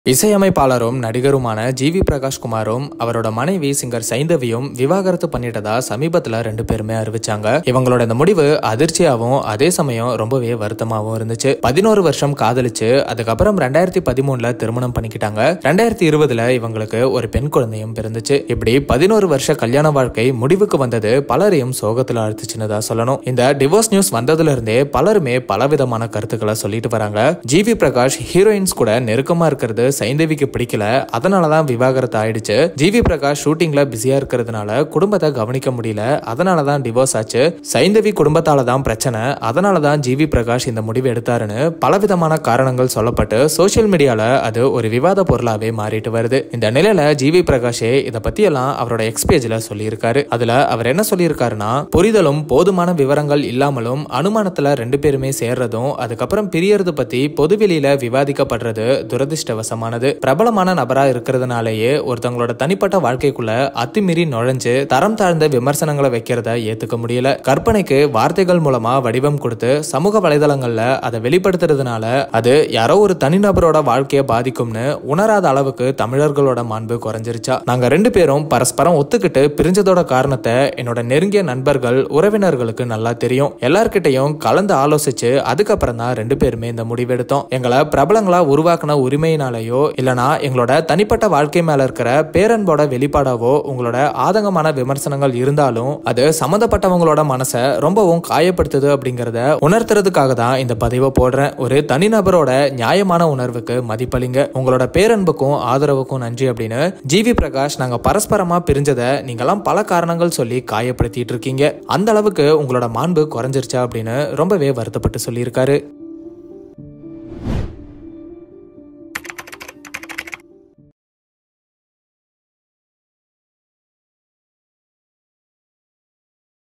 இசையமைப்பாளரும் நடிகருமான G V Prakash குமாரும் அவரோட மனைவி சிங்கர் சைந்தவியும் விவாகரத்து பண்ணிட்டதா சமீபத்துல ரெண்டு பேருமே அறிவிச்சாங்க இவங்களோட இந்த முடிவு அதிர்ச்சியாவும் அதே சமயம் ரொம்பவே வருத்தமாவும் இருந்துச்சு பதினோரு வருஷம் காதலிச்சு அதுக்கப்புறம் ரெண்டாயிரத்தி பதிமூணுல திருமணம் பண்ணிக்கிட்டாங்க ரெண்டாயிரத்தி இருபதுல இவங்களுக்கு ஒரு பெண் குழந்தையும் பிறந்துச்சு இப்படி பதினோரு வருஷ கல்யாண வாழ்க்கை முடிவுக்கு வந்தது பலரையும் சோகத்துல அழுத்துச்சுன்னு தான் சொல்லணும் இந்த டிவோர்ஸ் நியூஸ் வந்ததுல இருந்தே பலருமே பலவிதமான கருத்துக்களை சொல்லிட்டு வராங்க ஜி வி பிரகாஷ் ஹீரோயின்ஸ் கூட நெருக்கமா இருக்கிறது சைந்தவிக்கு பிடிக்கல அதனாலதான் விவாகரத்து ஆயிடுச்சு ஜி வி பிரகாஷ் ஷூட்டிங்ல பிஸியா இருக்கிறதுனால குடும்பத்தை கவனிக்க முடியல அதனாலதான் டிவோர்ஸ் ஆச்சு சைந்தவி குடும்பத்தால தான் பிரச்சனை அதனாலதான் ஜி வி பிரகாஷ் இந்த முடிவு எடுத்தாருன்னு பலவிதமான காரணங்கள் சொல்லப்பட்டு சோஷியல் மீடியால அது ஒரு விவாத பொருளாவே மாறிட்டு வருது இந்த நிலையில ஜி வி பிரகாஷே இத பத்தி எல்லாம் அவரோட எக்ஸ் பேஜ்ல சொல்லியிருக்காரு அதுல அவர் என்ன சொல்லியிருக்காருன்னா புரிதலும் போதுமான விவரங்கள் இல்லாமலும் அனுமானத்துல ரெண்டு பேருமே சேர்றதும் அதுக்கப்புறம் பிரியறது பத்தி பொதுவெளியில விவாதிக்கப்படுறது துரதிர்ஷ்டவசமானது பிரபலமான நபரா இருக்கிறதுனாலேயே ஒருத்தவங்களோட தனிப்பட்ட வாழ்க்கைக்குள்ள அத்துமீறி நுழைஞ்சு தரம் தாழ்ந்த விமர்சனங்களை வைக்கிறத ஏத்துக்க முடியல கற்பனைக்கு வார்த்தைகள் மூலமா வடிவம் கொடுத்து சமூக வலைதளங்கள்ல அதை வெளிப்படுத்துறதுனால அது யாரோ ஒரு தனிநபரோட வாழ்க்கையை பாதிக்கும்னு உணராத அளவுக்கு தமிழர்களோட மாண்பு குறைஞ்சிருச்சா நாங்க ரெண்டு பேரும் பரஸ்பரம் ஒத்துக்கிட்டு பிரிஞ்சதோட காரணத்தை என்னோட நெருங்கிய நண்பர்கள் உறவினர்களுக்கு நல்லா தெரியும் எல்லார்கிட்டையும் கலந்து ஆலோசிச்சு அதுக்கப்புறம் தான் ரெண்டு பேருமே இந்த முடிவெடுத்தோம் எங்களை பிரபலங்களா உருவாக்குன உரிமையினாலேயோ இல்லனா எங்களோட தனிப்பட்ட வாழ்க்கை மேல இருக்கிற பேரன்போட வெளிப்பாடாவோ உங்களோட ஆதங்கமான விமர்சனங்கள் இருந்தாலும் அது சம்மந்தப்பட்டவங்களோட மனசை ரொம்பவும் காயப்படுத்துது அப்படிங்கறத உணர்த்துறதுக்காக தான் இந்த பதிவை போடுறேன் ஒரு தனிநபரோட நியாயமான உணர்வுக்கு மதிப்பளிங்க உங்களோட பேரன்புக்கும் ஆதரவுக்கும் நன்றி அப்படின்னு ஜிவி பிரகாஷ் நாங்க பரஸ்பரமா பிரிஞ்சதை நீங்கெல்லாம் பல காரணங்கள் சொல்லி காயப்படுத்திட்டு இருக்கீங்க அந்த அளவுக்கு உங்களோட மாண்பு குறைஞ்சிருச்சா அப்படின்னு ரொம்பவே வருத்தப்பட்டு சொல்லியிருக்காரு